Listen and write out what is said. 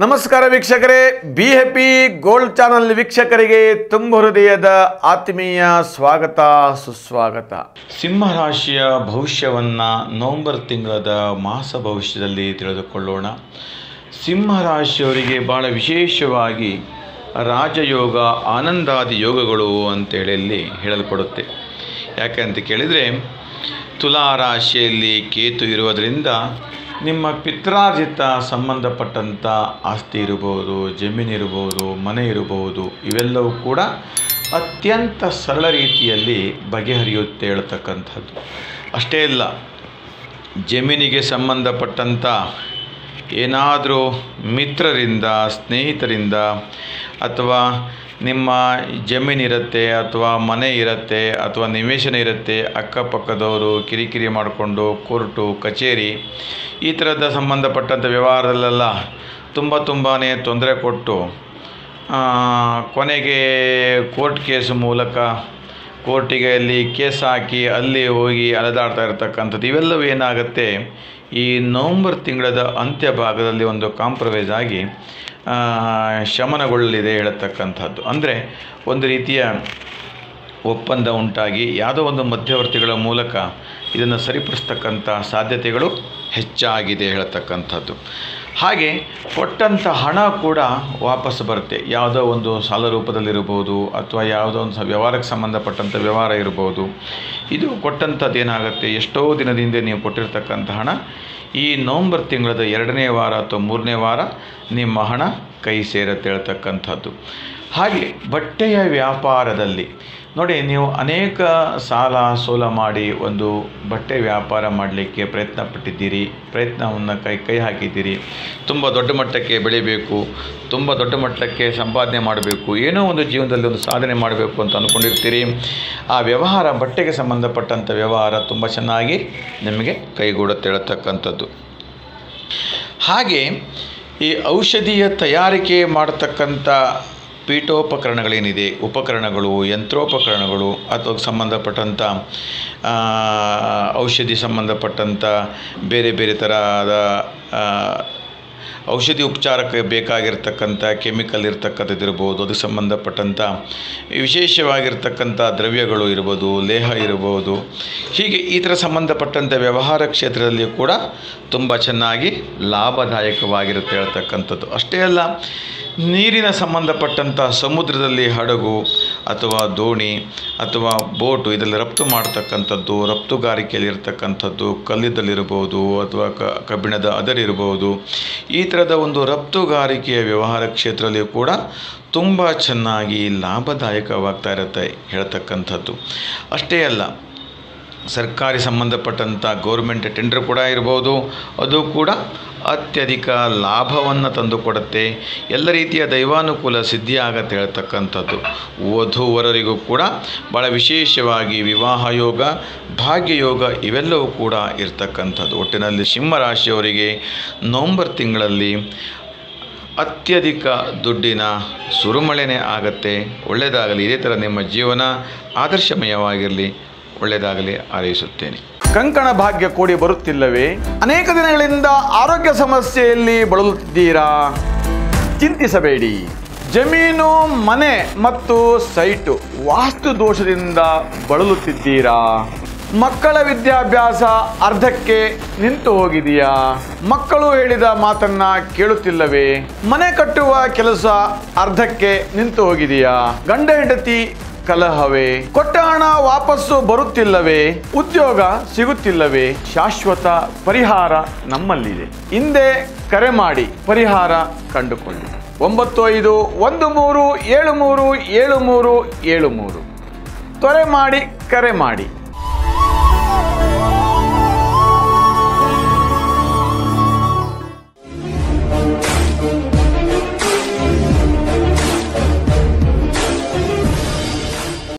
ನಮಸ್ಕಾರ ವೀಕ್ಷಕರೇ be happy gold channel ವೀಕ್ಷಕರಿಗೆ ತುಂಬ ಹೃದಯದ ಆತ್ಮೀಯ ಸ್ವಾಗತ ಸುಸ್ವಾಗತ ಸಿಂಹರಾಶಿಯ ಭವಿಷ್ಯವನ್ನು ನವೆಂಬರ್ ತಿಂಗಳದ ಮಾಸ ಭವಿಷ್ಯದಲ್ಲಿ ತಿಳಿದುಕೊಳ್ಳೋಣ ಸಿಂಹರಾಶಿಯವರಿಗೆ ಭಾಳ ವಿಶೇಷವಾಗಿ ರಾಜಯೋಗ ಆನಂದಾದಿ ಯೋಗಗಳು ಅಂತೇಳಿ ಅಲ್ಲಿ ಹೇಳಲ್ಪಡುತ್ತೆ ಯಾಕೆ ಅಂತ ಕೇಳಿದರೆ ತುಲಾ ರಾಶಿಯಲ್ಲಿ ಕೇತು ಇರುವುದರಿಂದ ನಿಮ್ಮ ಪಿತ್ರಾರ್ಜಿತ ಸಂಬಂಧಪಟ್ಟಂಥ ಆಸ್ತಿ ಇರಬಹುದು ಜಮೀನು ಇರಬಹುದು ಮನೆ ಇರಬಹುದು ಇವೆಲ್ಲವೂ ಕೂಡ ಅತ್ಯಂತ ಸರಳ ರೀತಿಯಲ್ಲಿ ಬಗೆಹರಿಯುತ್ತೆ ಹೇಳ್ತಕ್ಕಂಥದ್ದು ಅಷ್ಟೇ ಅಲ್ಲ ಜಮೀನಿಗೆ ಸಂಬಂಧಪಟ್ಟಂಥ ಏನಾದರೂ ಮಿತ್ರರಿಂದ ಸ್ನೇಹಿತರಿಂದ ಅಥವಾ ನಿಮ್ಮ ಜಮೀನಿರುತ್ತೆ ಅಥವಾ ಮನೆ ಇರುತ್ತೆ ಅಥವಾ ನಿವೇಶನ ಇರುತ್ತೆ ಅಕ್ಕಪಕ್ಕದವರು ಕಿರಿಕಿರಿ ಮಾಡಿಕೊಂಡು ಕೋರ್ಟು ಕಚೇರಿ ಈ ಥರದ ಸಂಬಂಧಪಟ್ಟಂಥ ವ್ಯವಹಾರದಲ್ಲೆಲ್ಲ ತುಂಬ ತುಂಬಾ ತೊಂದರೆ ಕೊಟ್ಟು ಆ, ಕೊನೆಗೆ ಕೋರ್ಟ್ ಕೇಸ್ ಮೂಲಕ ಕೋರ್ಟಿಗೆ ಅಲ್ಲಿ ಕೇಸ್ ಹಾಕಿ ಅಲ್ಲಿ ಹೋಗಿ ಅಲೆದಾಡ್ತಾ ಇರತಕ್ಕಂಥದ್ದು ಇವೆಲ್ಲವೂ ಏನಾಗುತ್ತೆ ಈ ನವಂಬರ್ ತಿಂಗಳದ ಅಂತ್ಯ ಭಾಗದಲ್ಲಿ ಒಂದು ಕಾಂಪ್ರಮೈಸ್ ಆಗಿ ಆ, ಶಮನಗೊಳ್ಳಲಿದೆ ಹೇಳತಕ್ಕಂಥದ್ದು ಅಂದರೆ ಒಂದು ರೀತಿಯ ಒಪ್ಪಂದ ಉಂಟಾಗಿ ಯಾವುದೋ ಒಂದು ಮಧ್ಯವರ್ತಿಗಳ ಮೂಲಕ ಇದನ್ನು ಸರಿಪಡಿಸ್ತಕ್ಕಂಥ ಸಾಧ್ಯತೆಗಳು ಹೆಚ್ಚಾಗಿದೆ ಹೇಳತಕ್ಕಂಥದ್ದು ಹಾಗೆ ಕೊಟ್ಟಂಥ ಹಣ ಕೂಡ ವಾಪಸ್ ಬರುತ್ತೆ ಯಾವುದೋ ಒಂದು ಸಾಲ ರೂಪದಲ್ಲಿರ್ಬೋದು ಅಥವಾ ಯಾವುದೋ ಒಂದು ಸ- ವ್ಯವಹಾರಕ್ಕೆ ಸಂಬಂಧಪಟ್ಟಂಥ ವ್ಯವಹಾರ ಇರ್ಬೋದು ಇದು ಕೊಟ್ಟಂಥದ್ದು ಏನಾಗುತ್ತೆ ಎಷ್ಟೋ ದಿನದ ಹಿಂದೆ ನೀವು ಕೊಟ್ಟಿರ್ತಕ್ಕಂಥ ಹಣ ಈ ನವಂಬರ್ ತಿಂಗಳದ ಎರಡನೇ ವಾರ ಅಥವಾ ಮೂರನೇ ವಾರ ನಿಮ್ಮ ಹಣ ಕೈ ಸೇರುತ್ತೆ ಹೇಳ್ತಕ್ಕಂಥದ್ದು ಹಾಗೆ ಬಟ್ಟೆಯ ವ್ಯಾಪಾರದಲ್ಲಿ ನೋಡಿ ನೀವು ಅನೇಕ ಸಾಲ ಸೋಲ ಮಾಡಿ ಒಂದು ಬಟ್ಟೆ ವ್ಯಾಪಾರ ಮಾಡಲಿಕ್ಕೆ ಪ್ರಯತ್ನ ಪಟ್ಟಿದ್ದೀರಿ ಪ್ರಯತ್ನವನ್ನು ಕೈ ಕೈ ಹಾಕಿದ್ದೀರಿ ತುಂಬ ದೊಡ್ಡ ಮಟ್ಟಕ್ಕೆ ಬೆಳಿಬೇಕು ತುಂಬ ದೊಡ್ಡ ಮಟ್ಟಕ್ಕೆ ಸಂಪಾದನೆ ಮಾಡಬೇಕು ಏನೋ ಒಂದು ಜೀವನದಲ್ಲಿ ಒಂದು ಸಾಧನೆ ಮಾಡಬೇಕು ಅಂತ ಅಂದ್ಕೊಂಡಿರ್ತೀರಿ ಆ ವ್ಯವಹಾರ ಬಟ್ಟೆಗೆ ಸಂಬಂಧಪಟ್ಟಂಥ ವ್ಯವಹಾರ ತುಂಬ ಚೆನ್ನಾಗಿ ನಿಮಗೆ ಕೈಗೂಡುತ್ತೆ ಹೇಳ್ತಕ್ಕಂಥದ್ದು ಹಾಗೆ ಈ ಔಷಧಿಯ ತಯಾರಿಕೆ ಮಾಡತಕ್ಕಂಥ ಪೀಠೋಪಕರಣಗಳೇನಿದೆ ಉಪಕರಣಗಳು ಯಂತ್ರೋಪಕರಣಗಳು ಅಥವಾ ಸಂಬಂಧಪಟ್ಟಂಥ ಆ, ಔಷಧಿ ಸಂಬಂಧಪಟ್ಟಂಥ ಬೇರೆ ಬೇರೆ ಥರದ ಆ, ಔಷಧಿ ಉಪಚಾರಕ್ಕೆ ಬೇಕಾಗಿರ್ತಕ್ಕಂಥ ಕೆಮಿಕಲ್ ಇರ್ತಕ್ಕಂಥದ್ದು ಇರ್ಬೋದು ಅದಕ್ಕೆ ಸಂಬಂಧಪಟ್ಟಂಥ ವಿಶೇಷವಾಗಿರ್ತಕ್ಕಂಥ ದ್ರವ್ಯಗಳು ಇರ್ಬೋದು ಲೇಹ ಇರ್ಬೋದು ಹೀಗೆ ಈ ಥರ ಸಂಬಂಧಪಟ್ಟಂಥ ವ್ಯವಹಾರ ಕ್ಷೇತ್ರದಲ್ಲಿ ಕೂಡ ತುಂಬ ಚೆನ್ನಾಗಿ ಲಾಭದಾಯಕವಾಗಿರುತ್ತೆ ಹೇಳ್ತಕ್ಕಂಥದ್ದು ಅಷ್ಟೇ ಅಲ್ಲ ನೀರಿನ ಸಂಬಂಧಪಟ್ಟಂಥ ಸಮುದ್ರದಲ್ಲಿ ಹಡಗು ಅಥವಾ ದೋಣಿ ಅಥವಾ ಬೋಟು ಇದರಲ್ಲಿ ರಫ್ತು ಮಾಡ್ತಕ್ಕಂಥದ್ದು ರಫ್ತುಗಾರಿಕೆಯಲ್ಲಿ ಇರ್ತಕ್ಕಂಥದ್ದು ಕಲ್ಲಿದ್ದಲಿರ್ಬೋದು ಅಥವಾ ಕ ಕಬ್ಬಿಣದ ಅದರಿರ್ಬೋದು ಈ ಥರದ ಒಂದು ರಫ್ತುಗಾರಿಕೆಯ ವ್ಯವಹಾರ ಕ್ಷೇತ್ರದಲ್ಲಿ ಕೂಡ ತುಂಬ ಚೆನ್ನಾಗಿ ಲಾಭದಾಯಕವಾಗ್ತಾ ಇರುತ್ತೆ ಹೇಳ್ತಕ್ಕಂಥದ್ದು ಅಷ್ಟೇ ಅಲ್ಲ ಸರ್ಕಾರಿ ಸಂಬಂಧಪಟ್ಟಂಥ ಗೌರ್ಮೆಂಟ್ ಟೆಂಡರ್ ಕೂಡ ಇರ್ಬೋದು ಅದು ಕೂಡ ಅತ್ಯಧಿಕ ಲಾಭವನ್ನು ತಂದುಕೊಡುತ್ತೆ ಎಲ್ಲ ರೀತಿಯ ದೈವಾನುಕೂಲ ಸಿದ್ಧಿ ಆಗತ್ತೆ ಹೇಳ್ತಕ್ಕಂಥದ್ದು ವಧುವರರಿಗೂ ಕೂಡ ಭಾಳ ವಿಶೇಷವಾಗಿ ವಿವಾಹ ಯೋಗ ಭಾಗ್ಯಯೋಗ ಇವೆಲ್ಲವೂ ಕೂಡ ಇರ್ತಕ್ಕಂಥದ್ದು ಒಟ್ಟಿನಲ್ಲಿ ಸಿಂಹರಾಶಿಯವರಿಗೆ ನವಂಬರ್ ತಿಂಗಳಲ್ಲಿ ಅತ್ಯಧಿಕ ದುಡ್ಡಿನ ಸುರುಮಳೆನೇ ಆಗತ್ತೆ ಒಳ್ಳೆಯದಾಗಲಿ ಇದೇ ಥರ ನಿಮ್ಮ ಜೀವನ ಆದರ್ಶಮಯವಾಗಿರಲಿ ಒಳ್ಳೆಯದಾಗಲಿ ಹಾರೈಸುತ್ತೇನೆ ಕಂಕಣ ಭಾಗ್ಯ ಕೂಡಿ ಬರುತ್ತಿಲ್ಲವೇ ಅನೇಕ ದಿನಗಳಿಂದ ಆರೋಗ್ಯ ಸಮಸ್ಯೆಯಲ್ಲಿ ಬಳಲುತ್ತಿದ್ದೀರಾ ಚಿಂತಿಸಬೇಡಿ ಜಮೀನು ಮನೆ ಮತ್ತು ಸೈಟು ವಾಸ್ತು ದೋಷದಿಂದ ಬಳಲುತ್ತಿದ್ದೀರಾ ಮಕ್ಕಳ ವಿದ್ಯಾಭ್ಯಾಸ ಅರ್ಧಕ್ಕೆ ನಿಂತು ಹೋಗಿದೆಯಾ ಮಕ್ಕಳು ಹೇಳಿದ ಮಾತನ್ನ ಕೇಳುತ್ತಿಲ್ಲವೇ ಮನೆ ಕಟ್ಟುವ ಕೆಲಸ ಅರ್ಧಕ್ಕೆ ನಿಂತು ಹೋಗಿದೆಯಾ ಗಂಡ ಹೆಂಡತಿ ಕಲಹವೇ ಕೊಟ್ಟ ಹಣ ವಾಪಸ್ಸು ಬರುತ್ತಿಲ್ಲವೇ ಉದ್ಯೋಗ ಸಿಗುತ್ತಿಲ್ಲವೇ ಶಾಶ್ವತ ಪರಿಹಾರ ನಮ್ಮಲ್ಲಿದೆ ಹಿಂದೆ ಕರೆ ಮಾಡಿ ಪರಿಹಾರ ಕಂಡುಕೊಳ್ಳಿ ಒಂಬತ್ತು ಐದು ಒಂದು ಮೂರು ಏಳು ಮೂರು ಏಳು ಮೂರು ಏಳು ಮೂರು ತ್ವರೆ ಮಾಡಿ ಕರೆ ಮಾಡಿ